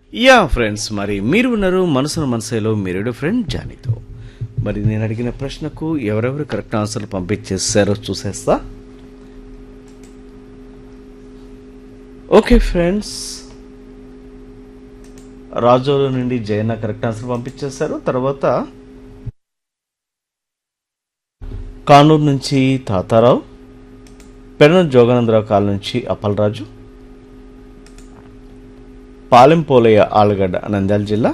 yeah friends మరి మీరు ఉన్నారు మనసున మనసేలో మీరు ఫ్రెండ్ జానీతో మరి నేను అడిగిన ప్రశ్నకు ఎవరెవరు కరెక్ట్ ఆన్సర్లు పంపించేసారో చూసేస్తా ఓకే ఫ్రెండ్స్ రాజోలు నుండి జయన్న కరెక్ట్ ఆన్సర్ పంపించేశారు తర్వాత కానూరు నుంచి తాతారావు పెడన జోగానందరావు కాల నుంచి అప్పలరాజు పాలెం పోలయ్య ఆలగడ్డ నంద్యాల జిల్లా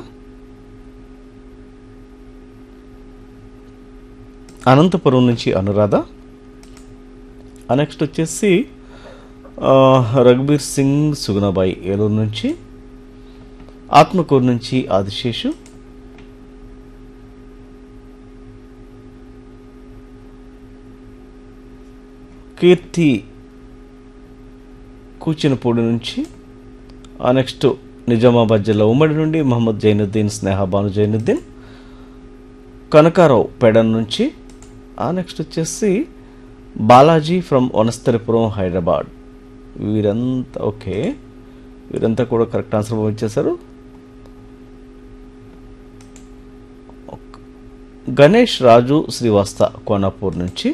అనంతపురం నుంచి అనురాధ నెక్స్ట్ వచ్చేసి ఆ, రఘుబీర్ సింగ్ సుగుణబాయి ఏలూరు నుంచి ఆత్మకూరు నుంచి ఆదిశేషు కీర్తి కూచినపూడి నుంచి ఆ నెక్స్ట్ నిజామాబాద్ జిల్లా ఉమ్మడి నుండి మహమ్మద్ జైనుద్దీన్ స్నేహబాను జైనుద్దీన్ కనకారావు పెడన్ నుంచి ఆ నెక్స్ట్ వచ్చేసి బాలాజీ ఫ్రమ్ వనస్థలిపురం హైదరాబాద్ వీరంతా ఓకే వీరంతా కూడా కరెక్ట్ ఆన్సర్ పంపించేశారు ఒక్- గణేష్ రాజు శ్రీవాస్త కోనాపూర్ నుంచి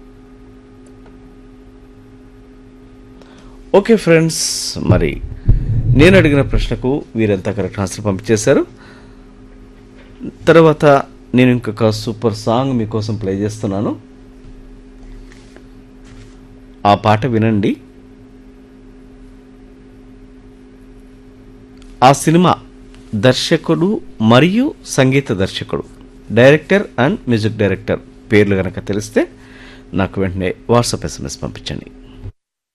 ఓకే ఫ్రెండ్స్ మరి నేను అడిగిన ప్రశ్నకు వీరంతా కరెక్ట్ ఆన్సర్ పంపించేశారు తర్వాత నేను ఇంకొక సూపర్ సాంగ్ మీకోసం ప్లే చేస్తున్నాను ఆ పాట వినండి ఆ సినిమా దర్శకుడు మరియు సంగీత దర్శకుడు డైరెక్టర్ అండ్ మ్యూజిక్ డైరెక్టర్ పేర్లు కనుక తెలిస్తే నాకు వెంటనే వాట్సాప్ ఎస్ఎంఎస్ పంపించండి